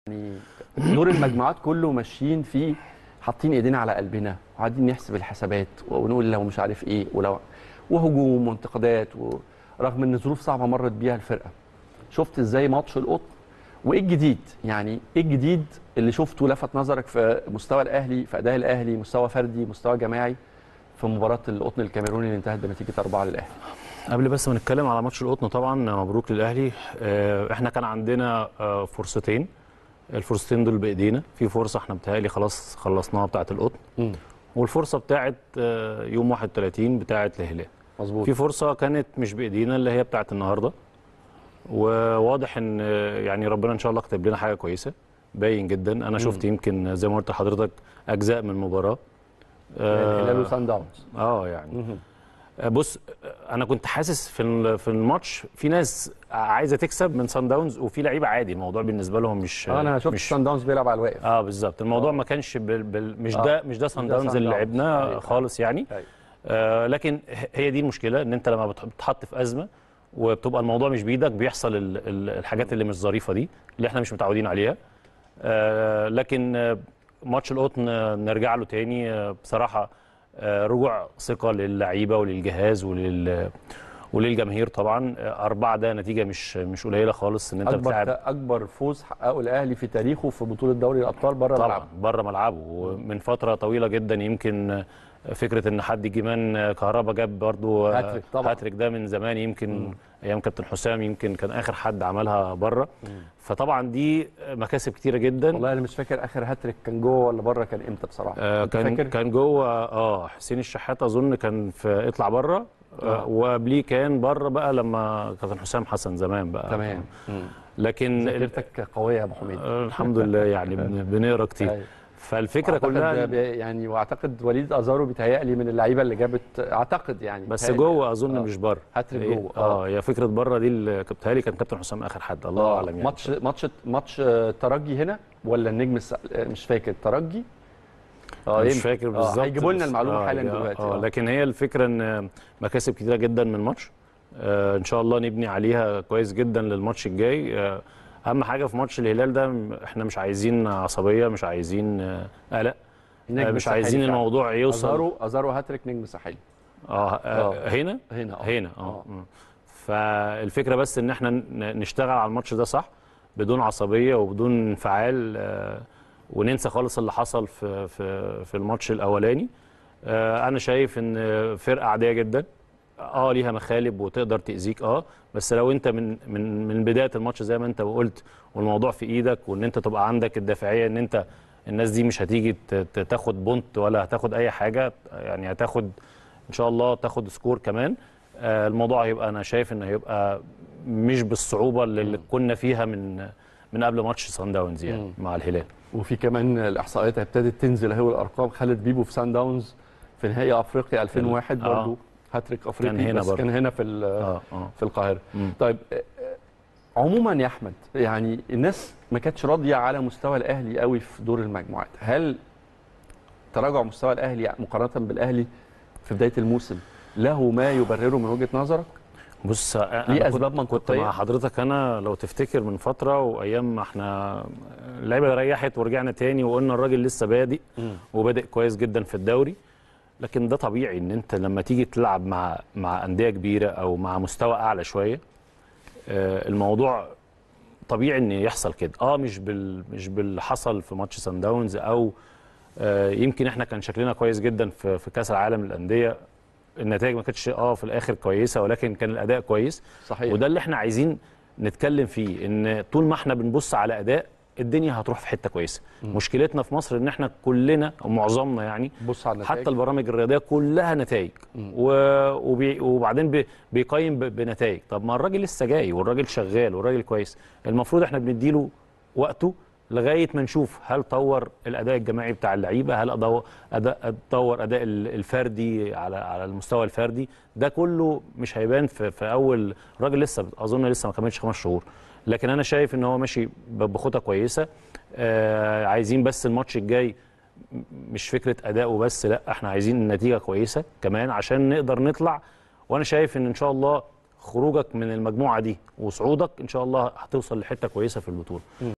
يعني دور المجموعات كله ماشيين فيه حاطين ايدينا على قلبنا وقاعدين نحسب الحسابات ونقول لو مش عارف ايه ولو وهجوم وانتقادات ورغم ان ظروف صعبه مرت بيها الفرقه شفت ازاي ماتش القطن وايه الجديد يعني ايه الجديد اللي شفته لفت نظرك في مستوى الاهلي في اداء الاهلي مستوى فردي مستوى جماعي في مباراه القطن الكاميروني اللي انتهت بنتيجه 4 للاهلي قبل بس ما نتكلم على ماتش القطن طبعا مبروك للاهلي آه، احنا كان عندنا آه، فرصتين الفرصتين دول بايدينا في فرصه احنا بتهيألي خلاص خلصناها بتاعه القطن والفرصه بتاعه آه، يوم 31 بتاعه الهلال مظبوط في فرصه كانت مش بايدينا اللي هي بتاعه النهارده وواضح ان آه، يعني ربنا ان شاء الله كتب لنا حاجه كويسه باين جدا انا شفت يمكن زي ما قلت لحضرتك اجزاء من المباراه الهلال وسان داونز اه يعني آه، بص آه، انا كنت حاسس في ال- في الماتش في ناس عايزه تكسب من سان داونز وفي لعيبه عادي الموضوع بالنسبه لهم مش اه انا شفت مش سان داونز بيلعب على الواقف اه بالظبط الموضوع آه. ما كانش بال... بال... مش آه. ده مش ده سان مش ده داونز سان اللي داونز. لعبناه أيوة. خالص يعني أيوة. آه لكن ه- هي دي المشكله ان انت لما بتح- بتتحط في ازمه وبتبقى الموضوع مش بايدك بيحصل ال... ال... الحاجات اللي مش ظريفه دي اللي احنا مش متعودين عليها آه لكن آه، ماتش القطن آه، نرجع له تاني آه، بصراحه آه، رجوع ثقه للعيبه وللجهاز ولل وللجماهير طبعا آه، أربعة ده نتيجة مش مش قليلة خالص إن أنت بتلعب اكبر اكبر فوز حققه الاهلي في تاريخه في بطوله دوري الابطال بره طبعا الملعب بره ملعبه ومن فتره طويله جدا يمكن فكره ان حد كمان كهربا جاب برضو هاتريك طبعا. هاتريك ده من زمان يمكن ايام كابتن حسام يمكن كان اخر حد عملها بره فطبعا دي مكاسب كتيره جدا والله انا مش فاكر اخر هاتريك كان جوه ولا بره كان امتى بصراحه آه أنت كان فاكر كان جوه اه حسين الشحات اظن كان في اطلع بره آه. آه وقبليه كان بره بقى لما كابتن حسام حسن زمان بقى تمام لكن ذاكرتك قويه يا ابو حميد آه الحمد لله يعني بن- بنقرا كتير أيوة. فالفكره أعتقد كلها ب- يعني واعتقد وليد ازارو بيتهيألي من اللعيبه اللي جابت اعتقد يعني بس بيتهيألي. جوه اظن آه. مش بره هاتريك إيه؟ جوه اه هي فكره بره دي اللي كنت بتهيألي كان كابتن حسام اخر حد الله آه، اعلم يعني ماتش ماتش ماتش آه، ترجي هنا ولا النجم الس... آه، مش فاكر ترجي اه مش يمكن. فاكر بالظبط هيجيبوا لنا بس- المعلومه آه، حالا آه، دلوقتي اه آه. لكن هي الفكره ان مكاسب كتيره جدا من الماتش آه ان شاء الله نبني عليها كويس جدا للماتش الجاي آه اهم حاجه في ماتش الهلال ده م- احنا مش عايزين عصبيه مش عايزين آه، قلق نجم آه مش ساحلي عايزين فعلا. الموضوع يوصل ازارو ازارو هاتريك نجم ساحلي اه, آه. آه هنا هنا اه هنا اه آه. مم. فالفكره بس ان احنا ن- نشتغل على الماتش ده صح بدون عصبيه وبدون انفعال آه، وننسى خالص اللي حصل في في في الماتش الاولاني آه، انا شايف ان فرقه عاديه جدا اه ليها مخالب وتقدر تاذيك اه بس لو انت من من من بدايه الماتش زي ما انت قلت والموضوع في ايدك وان انت تبقى عندك الدافعيه ان انت الناس دي مش هتيجي ت- ت- تاخد بونت ولا هتاخد اي حاجه يعني هتاخد ان شاء الله تاخد سكور كمان آه، الموضوع هيبقى انا شايف ان هيبقى مش بالصعوبه اللي اللي كنا فيها من من قبل ماتش سان داونز يعني مم. مع الهلال وفي كمان الاحصائيات ابتدت تنزل اهي والارقام خالد بيبو في سان داونز في نهائي افريقيا 2001 آه. برضه هاتريك افريقي كان هنا بس برضه. كان هنا في ال- اه اه في القاهره مم. طيب آه، آه، عموما يا احمد يعني الناس ما كانتش راضيه على مستوى الاهلي قوي في دور المجموعات هل تراجع مستوى الاهلي مقارنه بالاهلي في بدايه الموسم له ما يبرره من وجهه نظرك بص أنا ليه كنت- أسباب كنت منطقية؟ مع حضرتك انا لو تفتكر من فتره وايام ما احنا اللعيبه ريحت ورجعنا تاني وقلنا الراجل لسه بادئ وبادئ كويس جدا في الدوري لكن ده طبيعي ان انت لما تيجي تلعب مع مع انديه كبيره او مع مستوى اعلى شويه آه، الموضوع طبيعي ان يحصل كده اه مش بال مش باللي حصل في ماتش سان داونز او آه، يمكن احنا كان شكلنا كويس جدا في في كاس العالم للانديه النتائج ما كانتش اه في الاخر كويسه ولكن كان الاداء كويس صحيح وده اللي احنا عايزين نتكلم فيه ان طول ما احنا بنبص على اداء الدنيا هتروح في حته كويسه مشكلتنا في مصر ان احنا كلنا او معظمنا يعني بص على النتائج حتى البرامج الرياضيه كلها نتائج و... وبي... وبعدين ب... بيقيم ب... بنتائج طب ما الراجل لسه جاي والراجل شغال والراجل كويس المفروض احنا بنديله وقته لغايه ما نشوف هل طور الاداء الجماعي بتاع اللعيبه هل أدو... اداء طور اداء ال- الفردي على على المستوى الفردي ده كله مش هيبان في, في اول الراجل لسه اظن لسه ما كملش خمس شهور لكن انا شايف ان هو ماشي ب- بخطى كويسه آه عايزين بس الماتش الجاي مش فكره اداء وبس لا احنا عايزين نتيجه كويسه كمان عشان نقدر نطلع وانا شايف ان ان شاء الله خروجك من المجموعه دي وصعودك ان شاء الله هتوصل لحته كويسه في البطوله